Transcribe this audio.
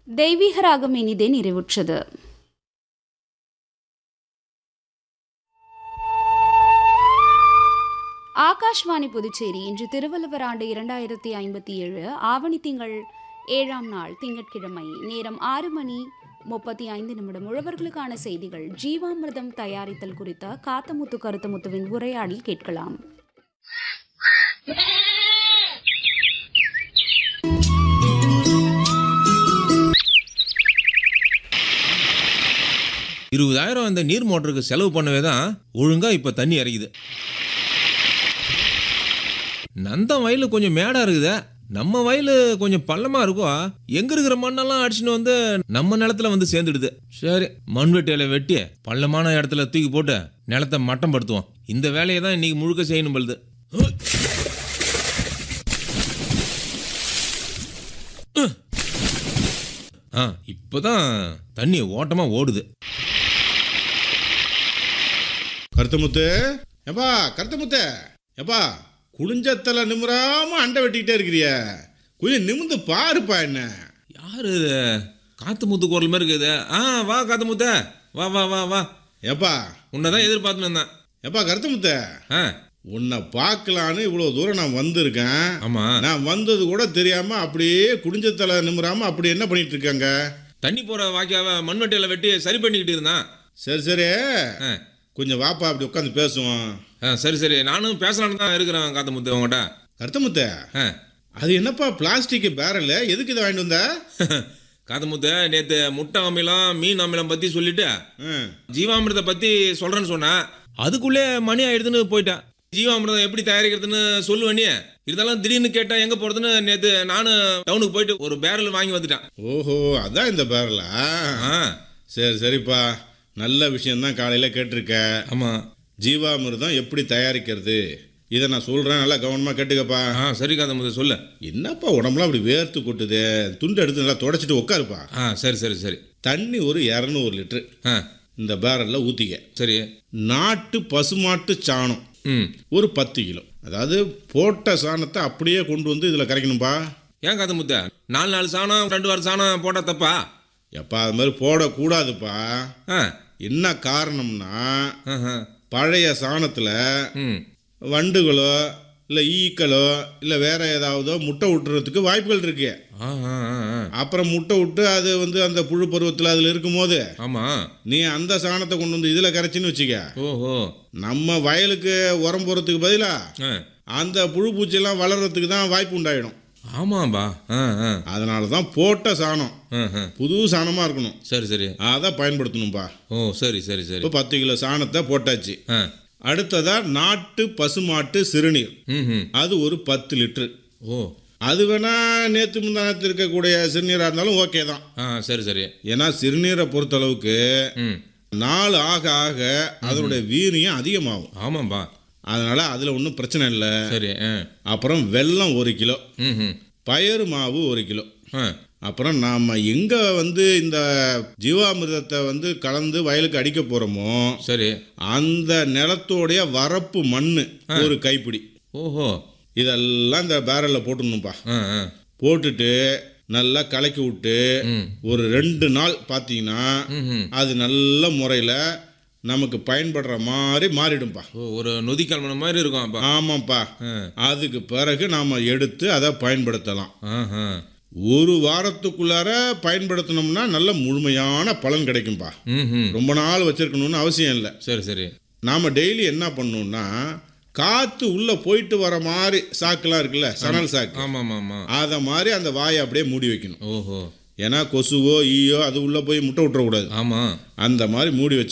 தெய்வீக ராகம் இனிதே நிறைவுற்றது ஆகாஷ்வாணி புதுச்சேரி இன்று திருவள்ளுவர் ஆண்டு இரண்டாயிரத்தி ஐம்பத்தி ஏழு ஆவணி திங்கள் ஏழாம் நாள் திங்கட்கிழமை நேரம் ஆறு மணி முப்பத்தி ஐந்து நிமிடம் உழவர்களுக்கான செய்திகள் ஜீவாமிர்தம் தயாரித்தல் குறித்த காத்தமுத்து கருத்தமுத்துவின் உரையாடல் கேட்கலாம் இருபதாயிரம் அந்த நீர் மோட்டருக்கு செலவு பண்ணவே தான் ஒழுங்கா இப்ப தண்ணி இறங்குது நந்தம் வயலு கொஞ்சம் மேடா இருக்குதே நம்ம வயலு கொஞ்சம் பள்ளமா இருக்கும் எங்க இருக்கிற மண்ணெல்லாம் அடிச்சுன்னு வந்து நம்ம நிலத்துல வந்து சேர்ந்துடுது சரி மண் வெட்டியில வெட்டி பள்ளமான இடத்துல தூக்கி போட்டு நிலத்தை மட்டம் படுத்துவோம் இந்த வேலையை தான் இன்னைக்கு முழுக்க செய்யணும் பழுது ஆ இப்போதான் தண்ணி ஓட்டமா ஓடுது கருத்தமுத்து எப்பா கருத்தமுத்து எப்பா குடிஞ்சத்தலை நிமிராம அண்டை வெட்டிக்கிட்டே இருக்கிறிய கொஞ்சம் நிமிந்து பாருப்பா என்ன யாரு இது காத்து முத்து குரல் மாதிரி இருக்குது ஆ வா காத்து முத்த வா வா வா வா எப்பா உன்னை தான் எதிர்பார்த்துன்னு இருந்தேன் எப்பா கருத்தமுத்த ஆ உன்னை பார்க்கலான்னு இவ்வளோ தூரம் நான் வந்திருக்கேன் ஆமா நான் வந்தது கூட தெரியாம அப்படியே குடிஞ்சத்தலை நிமிராம அப்படி என்ன பண்ணிட்டு இருக்காங்க தண்ணி போற வாக்கியாவை மண்வெட்டியில வெட்டி சரி பண்ணிக்கிட்டு இருந்தான் சரி சரி ஆ கொஞ்சம் வாப்பா அப்படி உட்காந்து பேசுவோம் ஆ சரி சரி நானும் பேசலான்னு தான் இருக்கிறேன் காத்து முத்து உங்கள்கிட்ட கருத்தமுத்த ஆ அது என்னப்பா பிளாஸ்டிக் பேரல் எதுக்கு இதை வாங்கிட்டு வந்த காத்து முத்து நேற்று முட்டை அமிலம் மீன் அமிலம் பற்றி சொல்லிட்டு ஆ, ஜீவாமிர்தத்தை பற்றி சொல்கிறேன்னு சொன்னேன் அதுக்குள்ளே மணி ஆயிடுதுன்னு போயிட்டேன் ஜீவாமிர்தம் எப்படி தயாரிக்கிறதுன்னு சொல்லுவேனே இருந்தாலும் திடீர்னு கேட்டேன் எங்கே போகிறதுன்னு நேற்று நானும் டவுனுக்கு போயிட்டு ஒரு பேரல் வாங்கி வந்துட்டேன் ஓஹோ அதான் இந்த பேரலா ஆ சரி சரிப்பா நல்ல விஷயம்தான் காலையில் கேட்டிருக்க ஆமாம் ஜீவாமிர்தம் எப்படி தயாரிக்கிறது இதை நான் சொல்கிறேன் நல்லா கவனமாக கேட்டுக்கப்பா ஆ சரி காத முதல் சொல்லு என்னப்பா உடம்புலாம் அப்படி வேர்த்து கொட்டுது துண்டு எடுத்து நல்லா தொடச்சிட்டு உட்காருப்பா ஆ சரி சரி சரி தண்ணி ஒரு இரநூறு லிட்டரு ஆ இந்த பேரலில் ஊற்றிக்க சரி நாட்டு பசுமாட்டு சாணம் ம் ஒரு பத்து கிலோ அதாவது போட்ட சாணத்தை அப்படியே கொண்டு வந்து இதில் கரைக்கணும்பா ஏன் காத முத்த நாலு நாலு சாணம் ரெண்டு வாரம் சாணம் போட்டால் தப்பா எப்பா அது மாதிரி போடக்கூடாதுப்பா ஆ என்ன காரணம்னா ஆஹா. பழைய சாணத்தில் ம் வண்டுகளோ இல்லை ஈக்களோ இல்லை வேற ஏதாவதோ முட்டை விட்டுறதுக்கு வாய்ப்புகள் இருக்கு ஆ ஆ ஆ ஆ. அப்புறம் முட்டை விட்டு அது வந்து அந்த புழு பருவத்தில் அதில் இருக்கும்போது ஆமாம் நீ அந்த சாணத்தை கொண்டு வந்து இதில் கரைச்சின்னு வச்சுக்க ஓஹோ நம்ம வயலுக்கு உரம் போகிறதுக்கு பதிலாக ஆ அந்த புழு பூச்சியெல்லாம் வளர்கிறதுக்கு தான் வாய்ப்பு உண்டாயிடும் ஆமாம்பா ஆ ஆ அதனால தான் போட்ட சாணம் ஆ ஆ. புது சாணமாக இருக்கணும் சரி சரி அதை பயன்படுத்தணும்பா ஓ சரி சரி சரி இப்போ பத்து கிலோ சாணத்தை போட்டாச்சு ஆ அடுத்ததா நாட்டு பசுமாட்டு சிறுநீர் ம் ம் அது ஒரு பத்து லிட்டரு ஓ அது வேணா நேற்று முந்தானத்து இருக்கக்கூடிய சிறுநீராக இருந்தாலும் ஓகே தான் ஆ சரி சரி ஏன்னா சிறுநீரை பொறுத்தளவுக்கு ம் நாள் ஆக ஆக அதனுடைய வீரியம் அதிகமாகும் ஆமாம்பா அதனால அதில் ஒன்றும் பிரச்சனை இல்லை சரி ஆ அப்புறம் வெல்லம் ஒரு கிலோ ம் ம் பயறு மாவு ஒரு கிலோ ஆ அப்புறம் நாம் எங்கே வந்து இந்த ஜீவாமிர்தத்தை வந்து கலந்து வயலுக்கு அடிக்க போகிறோமோ சரி அந்த நிலத்தோடைய வரப்பு மண் ஒரு கைப்பிடி ஓஹோ இதெல்லாம் இந்த பேரலில் போட்டுடணும்ப்பா ஆ ஆ போட்டுட்டு நல்லா கலக்கி விட்டு ம் ஒரு ரெண்டு நாள் பார்த்தீங்கன்னா ம் ம் அது நல்ல முறையில் நமக்கு பயன்படுற மாதிரி மாறிடும்பா ஓ ஒரு நொதி கல்மணம் மாதிரி இருக்கும் அப்பா ஆமாம்ப்பா ஆ அதுக்கு பிறகு நாம் எடுத்து அதை பயன்படுத்தலாம் ஆஹா ஒரு வாரத்துக்குள்ளார பயன்படுத்தினோம்னா நல்ல முழுமையான பலன் கிடைக்கும்பா ம் ம் ரொம்ப நாள் வச்சிருக்கணும்னு அவசியம் இல்லை சரி சரி நாம் டெய்லி என்ன பண்ணணும்னா காற்று உள்ளே போயிட்டு வர மாதிரி சாக்குலாம் இருக்குல்ல சணல் சாக்கு ஆமாம் ஆமாம் ஆமாம் அதை மாதிரி அந்த வாயை அப்படியே மூடி வைக்கணும் ஓஹோ ஏன்னா கொசுவோ ஈயோ அது உள்ளே போய் முட்டை விட்டுறக்கூடாது ஆமாம் அந்த மாதிரி மூடி வச்சு